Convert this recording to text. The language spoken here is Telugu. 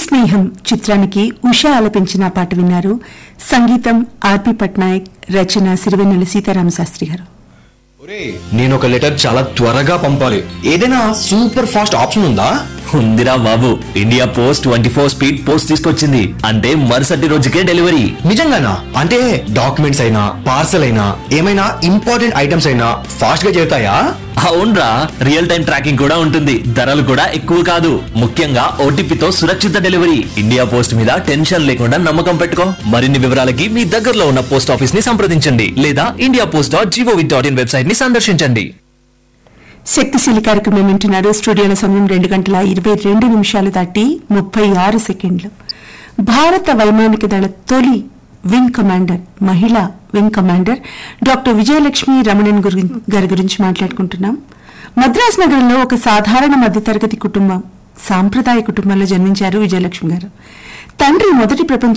స్నేహం చిత్రానికి ఉషా ఆలపించిన పాట విన్నారు సంగీతం ఆర్పి పట్నాయక్ రచన సిరివెన్నెల సీతారామ శాస్త్రి గారు నేను ఒక లెటర్ చాలా త్వరగా పంపాలి ఏదైనా సూపర్ ఫాస్ట్ ఆప్షన్ ఉందా ఉందిరా బాబు India post twenty four speed post తీసుకొచ్చింది అంటే మరుసటి రోజుకే డెలివరీ నిజంగానా అంటే డాక్యుమెంట్స్ అయినా పార్సల్ అయినా ఏమైనా ఇంపార్టెంట్ ఐటమ్స్ అయినా ఫాస్ట్ గా చేరుతాయా అవునరా రియల్ టైం ట్రాకింగ్ కూడా ఉంటుంది ధరలు కూడా ఎక్కువ కాదు ముఖ్యంగా ఓటీపీతో సురక్షిత డెలివరీ ఇండియా పోస్ట్ మీద టెన్షన్ లేకుండా నమ్మకం పెట్టుకో మరిన్ని వివరాలకి మీ దగ్గరలో ఉన్న పోస్ట్ ఆఫీస్ ని సంప్రదించండి లేదా India post dot GOV dot in website ని సందర్శించండి శక్తిశీలి కార్యక్రమం వింటున్నారు స్టూడియోల సమయం రెండు గంటల ఇరవై రెండు నిమిషాలు దాటి ముప్పై ఆరు సెకండ్లు భారత వైమానిక దళ తొలి వింగ్ కమాండర్ మహిళా wing commander doctor Vijayalakshmi Ramanan గురి- గారి గురించి మాట్లాడుకుంటున్నాం మద్రాస్ నగరంలో ఒక సాధారణ మధ్యతరగతి కుటుంబం సాంప్రదాయ కుటుంబంలో జన్మించారు విజయలక్ష్మి గారు తండ్రి మొదటి ప్రపంచ